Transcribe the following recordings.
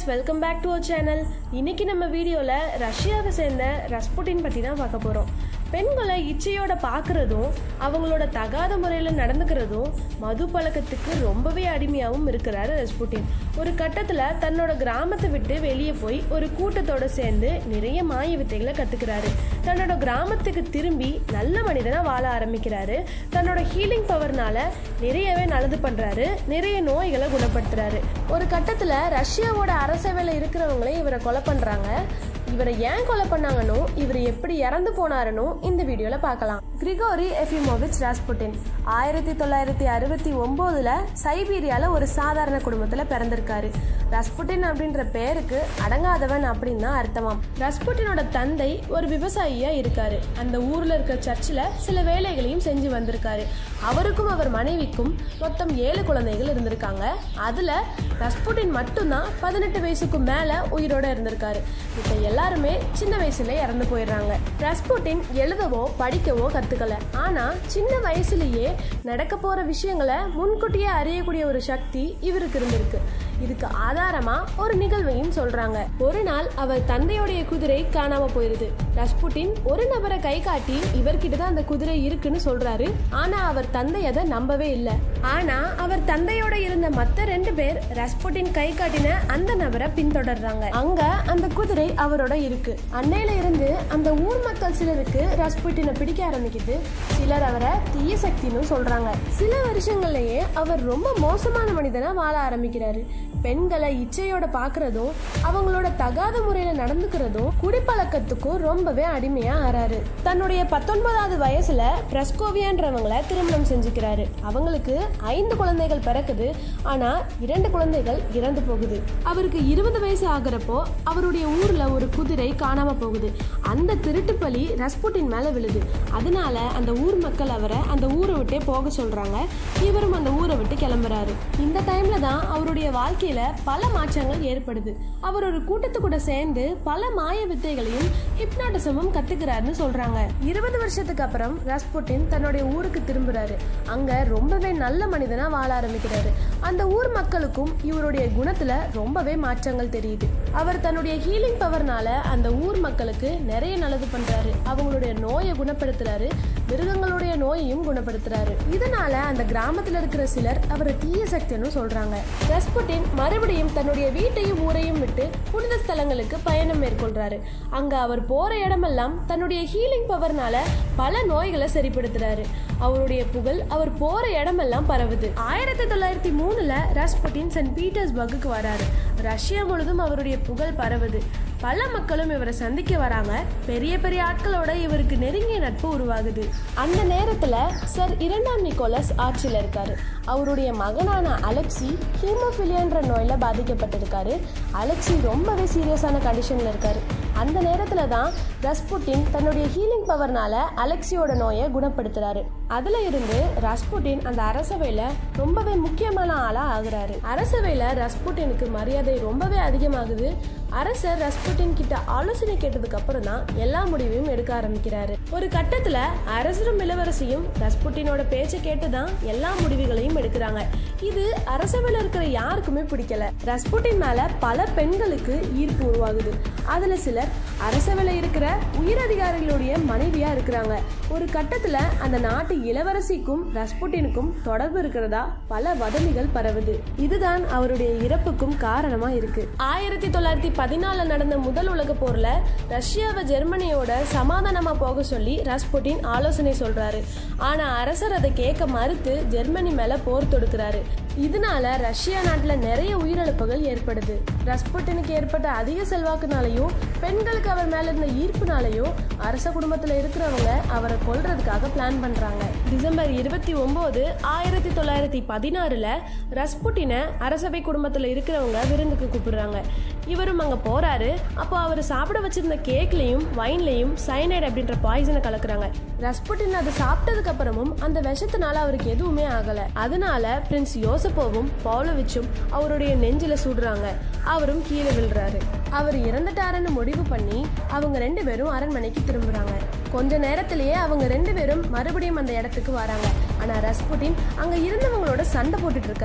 welcome back to our channel இன்னைக்கு நம்ம வீடியோவில் ரஷ்யாவை சேர்ந்த ரஸ்புட்டின் பற்றி தான் பார்க்க போகிறோம் பெண்களை இச்சையோட பார்க்குறதும் அவங்களோட தகாத முறையில் நடந்துக்கிறதும் மது பழக்கத்துக்கு ரொம்பவே அடிமையாகவும் இருக்கிறாரு ரஸ்புட்டின் ஒரு கட்டத்தில் தன்னோட கிராமத்தை விட்டு வெளியே போய் ஒரு கூட்டத்தோட சேர்ந்து நிறைய மாய வித்தைகளை கற்றுக்கிறாரு தன்னோட கிராமத்துக்கு திரும்பி நல்ல மனிதனாக வாழ ஆரம்பிக்கிறாரு தன்னோட ஹீலிங் பவர்னால நிறையவே நல்லது பண்ணுறாரு நிறைய நோய்களை குணப்படுத்துறாரு ஒரு கட்டத்தில் ரஷ்யாவோட அரசவையில் இருக்கிறவங்களே இவரை கொலை பண்ணுறாங்க இவரை ஏன் கொலை பண்ணாங்கன்னு இவர் எப்படி இறந்து போனாருன்னு இந்த வீடியோல பார்க்கலாம் கிரிகோரி எஃபிமோவிச் ராஸ்புட்டின் ஆயிரத்தி தொள்ளாயிரத்தி அறுபத்தி ஒம்போதுல சைபீரியால ஒரு சாதாரண குடும்பத்துல பிறந்திருக்காரு ரஸ்புட்டின் அப்படின்ற பேருக்கு அடங்காதவன் அப்படின்னு தான் அர்த்தமாம் ரஸ்புட்டினோட தந்தை ஒரு விவசாயியா இருக்காரு அந்த ஊர்ல இருக்க சர்ச்சில் சில வேலைகளையும் செஞ்சு வந்திருக்காரு அவருக்கும் அவர் மனைவிக்கும் மொத்தம் ஏழு குழந்தைகள் இருந்திருக்காங்க அதுல ரஸ்புட்டின் மட்டும்தான் பதினெட்டு வயசுக்கு மேல உயிரோட இருந்திருக்காரு இப்ப எல்லாருமே சின்ன வயசுல இறந்து போயிடுறாங்க ரஸ்புட்டின் எழுதவோ படிக்கவோ கத்துக்கல ஆனா சின்ன வயசுலயே நடக்க போற விஷயங்களை முன்கூட்டியே அறியக்கூடிய ஒரு சக்தி இவருக்கு இருந்திருக்கு இதுக்கு ஆதாரமா ஒரு நிகழ்வையும் சொல்றாங்க ஒரு நாள் அவர் தந்தையுடைய குதிரை காணாம போயிருது ரஸ்புட்டின் ஒரு நபரை கை காட்டி இவர்கிட்ட தான் அந்த குதிரை இருக்குன்னு சொல்றாரு ஆனா அவர் தந்தை அதை நம்பவே இல்லை ஆனா அவர் தந்தையோட இருந்த மத்த ரெண்டு பேர் ரஸ்புட்டின் கை காட்டின அந்த நபரை பின்தொடர்றாங்க அங்க அந்த குதிரை அவரோட இருக்கு அன்னையில இருந்து அந்த ஊர் மக்கள் சிலருக்கு ரஸ்புட்டினை பிடிக்க ஆரம்பிக்குது சிலர் அவரை தீய சக்தின்னு சொல்றாங்க சில வருஷங்கள்லயே அவர் ரொம்ப மோசமான மனிதனா வாழ ஆரம்பிக்கிறாரு பெண்களை இச்சையோட பாக்குறதும் அவங்களோட தகாத முறையில நடந்துக்கிறதும் குடிப்பழக்கத்துக்கும் ரொம்பவே அடிமையா ஆறாரு தன்னுடைய பத்தொன்பதாவது வயசுல பிரஸ்கோவியான்றவங்களை திருமணம் செஞ்சுக்கிறாரு அவங்களுக்கு ஐந்து குழந்தைகள் பிறக்குது ஆனா இரண்டு குழந்தைகள் இறந்து போகுது அவருக்கு இருபது வயசு ஆகுறப்போ அவருடைய ஊர்ல ஒரு குதிரை காணாம போகுது அந்த திருட்டு பலி ரஸ்புட்டின் மேல விழுது அதனால அந்த ஊர் மக்கள் அவரை அந்த ஊரை விட்டே போக சொல்றாங்க இவரும் அந்த ஊரை விட்டு கிளம்புறாரு இந்த டைம்ல தான் அவருடைய வாழ்க்கையில பல மாற்றங்கள் ஏற்படுது அவர் ஒரு கூட்டத்து கூட சேர்ந்து பல மாய வித்தைகளையும் ஹிப்னாட்டிசமும் கத்துக்கிறாருன்னு சொல்றாங்க இருபது வருஷத்துக்கு அப்புறம் ரஸ்புட்டின் தன்னுடைய ஊருக்கு திரும்புறாரு அங்க ரொம்பவே நல்ல மனிதனா வாழ ஆரம்பிக்கிறாரு அந்த ஊர் மக்களுக்கும் இவருடைய குணத்துல ரொம்பவே மாற்றங்கள் தெரியுது அவர் தன்னுடைய ஹீலிங் பவர்னால அந்த ஊர் மக்களுக்கு நிறைய நல்லது பண்றாரு அவங்களுடைய நோயை குணப்படுத்துறாரு மிருகங்களுடைய நோயையும் குணப்படுத்துறாரு இதனால அந்த கிராமத்துல இருக்கிற சிலர் அவரை தீய சக்தின்னு சொல்றாங்க ரஸ்புட்டின் மறுபடியும் தன்னுடைய வீட்டையும் ஊரையும் விட்டு புனித ஸ்தலங்களுக்கு பயணம் மேற்கொள்றாரு அங்க அவர் போற இடமெல்லாம் தன்னுடைய ஹீலிங் பவர்னால பல நோய்களை சரிப்படுத்துறாரு அவருடைய புகழ் அவர் போற இடமெல்லாம் பரவுது ஆயிரத்தி தொள்ளாயிரத்தி மூணுல ரஸ்புட்டின் சென்ட் பீட்டர்ஸ்பர்க்குக்கு வராரு ரஷ்யா முழுதும் அவருடைய புகழ் பரவுது பல மக்களும் இவரை சந்திக்க வராங்க பெரிய பெரிய ஆட்களோட இவருக்கு நெருங்கிய நட்பு உருவாகுது அந்த நேரத்துல சர் இரண்டாம் நிக்கோலஸ் ஆட்சியில் இருக்காரு அவருடைய மகனான அலெக்சி ஹீமோஃபிலியான்ற நோயில பாதிக்கப்பட்டிருக்காரு அலெக்சி ரொம்பவே சீரியஸான கண்டிஷன்ல இருக்காரு அந்த நேரத்துல தான் ரஸ்புட்டின் தன்னுடைய ஹீலிங் பவர்னால அலெக்சியோட நோயை குணப்படுத்துறாரு அதுல இருந்து ரஸ்புட்டின் அந்த அரசவையில ரொம்பவே முக்கியமான ஆளா ஆகுறாரு அரசவையில ரஸ்புட்டினுக்கு மரியாதை ரொம்பவே அதிகமாகுது அரசர் ரஸ்புட்டின் கிட்ட ஆலோசனை கேட்டதுக்கு அப்புறம் தான் எல்லா முடிவையும் எடுக்க ஆரம்பிக்கிறாரு ஒரு கட்டத்துல அரசரும் இளவரசியும் ரஸ்புட்டினோட பேச்சை கேட்டு தான் எல்லா முடிவுகளையும் எடுக்கிறாங்க இது அரசவையில் இருக்கிற யாருக்குமே பிடிக்கல ரஸ்புட்டின் மேல பல பெண்களுக்கு ஈர்ப்பு உருவாகுது அதுல சிலர் அரசவையில் இருக்கிற உயரதிகாரிகளுடைய மனைவியா இருக்கிறாங்க ஒரு கட்டத்துல அந்த நாட்டு இளவரசிக்கும் ரஸ்புட்டினுக்கும் தொடர்பு இருக்கிறதா பல வதந்திகள் பரவுது இதுதான் அவருடைய இறப்புக்கும் காரணமா இருக்கு ஆயிரத்தி தொள்ளாயிரத்தி பதினாலுல நடந்த முதல் உலக போர்ல ரஷ்யாவை ஜெர்மனியோட சமாதானமா போக சொல்லி ரஸ்புட்டின் ஆலோசனை சொல்றாரு ஆனா அரசர் அதை கேட்க மறுத்து ஜெர்மனி மேல போர் தொடுக்கிறாரு இதனால ரஷ்யா நாட்டில் நிறைய உயிரிழப்புகள் ஏற்படுது ரஸ்புட்டினுக்கு ஏற்பட்ட அதிக செல்வாக்குனாலையும் பெண்களுக்கு அவர் மேல இருந்த ஈர்ப்புனாலையும் அரச குடும்பத்தில் இருக்கிறவங்க அவரை கொல்றதுக்காக பிளான் பண்றாங்க டிசம்பர் இருபத்தி ஒன்பது ஆயிரத்தி தொள்ளாயிரத்தி பதினாறுல ரஸ்புட்டினை அரசவை குடும்பத்தில் இருக்கிறவங்க விருந்துக்கு கூப்பிடுறாங்க இவரும் அங்க போறாரு அப்போ அவர் சாப்பிட வச்சிருந்த கேக்லயும் வைன்லயும் சைனைட் அப்படின்ற பாய்சனை கலக்குறாங்க ரஸ்புட்டின் அதை சாப்பிட்டதுக்கு அப்புறமும் அந்த விஷத்தினால அவருக்கு எதுவுமே ஆகல அதனால பிரின்ஸ் யோசப்போவும் பவுலவிச்சும் அவருடைய நெஞ்சில சுடுறாங்க அவரும் கீழே விழுறாரு அவர் இறந்துட்டாருன்னு முடிவு பண்ணி அவங்க ரெண்டு பேரும் அரண்மனைக்கு திரும்புறாங்க கொஞ்ச நேரத்திலேயே அவங்க ரெண்டு பேரும் மறுபடியும் அந்த இடத்துக்கு வராங்க ஆனா ரஸ்புட்டின் அங்க இருந்தவங்களோட சண்டை போட்டுட்டு இருக்காரு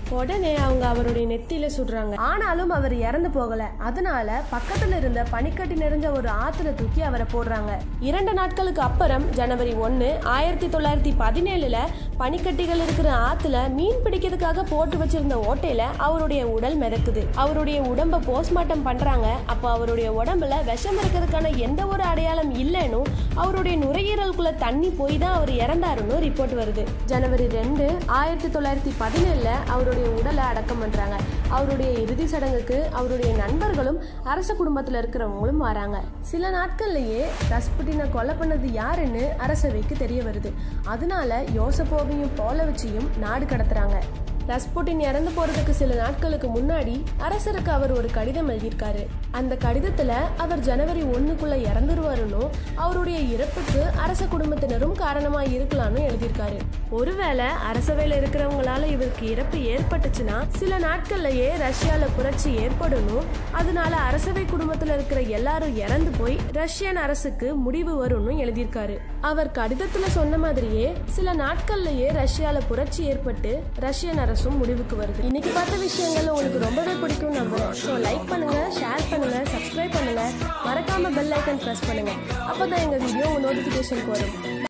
உடனே அவங்க அவருடைய நெத்தியில சுடுறாங்க ஆனாலும் அவர் இறந்து போகல அதனால பக்கத்துல இருந்த பனிக்கட்டி நிறைஞ்ச ஒரு ஆத்துல தூக்கி அவரை போடுறாங்க இரண்டு நாட்களுக்கு அப்புறம் ஜனவரி ஒன்னு ஆயிரத்தி தொள்ளாயிரத்தி பதினேழுல பனிக்கட்டிகள் இருக்கிற ஆத்துல மீன் பிடிக்கிறதுக்காக போட்டு வச்சிருந்த ஓட்டையில அவருடைய உடல் மிதக்குது அவருடைய உடம்ப போஸ்ட்மார்ட்டம் பண்றாங்க அப்போ அவருடைய உடம்புல விஷம் இருக்கிறதுக்கான எந்த ஒரு அடையாளம் இல்லைன்னு அவருடைய நுரையீரலுக்குள்ள தண்ணி போய் தான் அவர் இறந்தாருன்னு ரிப்போர்ட் வருது ஜனவரி ரெண்டு ஆயிரத்தி தொள்ளாயிரத்தி பதினேழுல அவருடைய உடலை அடக்கம் பண்றாங்க அவருடைய இறுதி சடங்குக்கு அவருடைய நண்பர்களும் அரச குடும்பத்துல இருக்கிறவங்களும் வராங்க சில நாட்கள்லயே ரஸ்புட்டினை கொலை பண்ணது யாருன்னு அரசவைக்கு தெரிய வருது அதனால யோசப்போவையும் போலவச்சியும் நாடு கடத்துறாங்க ரஸ்புட்டின் இறந்து போறதுக்கு சில நாட்களுக்கு முன்னாடி அரசருக்கு அவர் ஒரு கடிதம் எழுதியிருக்காரு அந்த கடிதத்துல அவர் ஜனவரி ஒண்ணுக்குள்ள இறந்துருவாருன்னு அவருடைய இறப்புக்கு அரச குடும்பத்தினரும் காரணமா இருக்கலாம்னு எழுதியிருக்காரு ஒருவேளை அரசவையில இருக்கிறவங்களால இவருக்கு இறப்பு ஏற்பட்டுச்சுன்னா சில நாட்கள்லயே ரஷ்யால புரட்சி ஏற்படணும் அதனால அரசவை குடும்பத்துல இருக்கிற எல்லாரும் இறந்து போய் ரஷ்யன் அரசுக்கு முடிவு வரும்னு எழுதியிருக்காரு அவர் கடிதத்துல சொன்ன மாதிரியே சில நாட்கள்லயே ரஷ்யால புரட்சி ஏற்பட்டு ரஷ்யன் அரசும் முடிவுக்கு வருது இன்னைக்கு பார்த்த விஷயங்கள் உங்களுக்கு ரொம்பவே பிடிக்கும் நம்புறேன் ஸோ லைக் பண்ணுங்க ஷேர் பண்ணுங்க சப்ஸ்கிரைப் பண்ணுங்க மறக்காம பெல் ஐக்கன் ப்ரெஸ் பண்ணுங்க அப்பதான் எங்க வீடியோ நோட்டிபிகேஷன் வரும்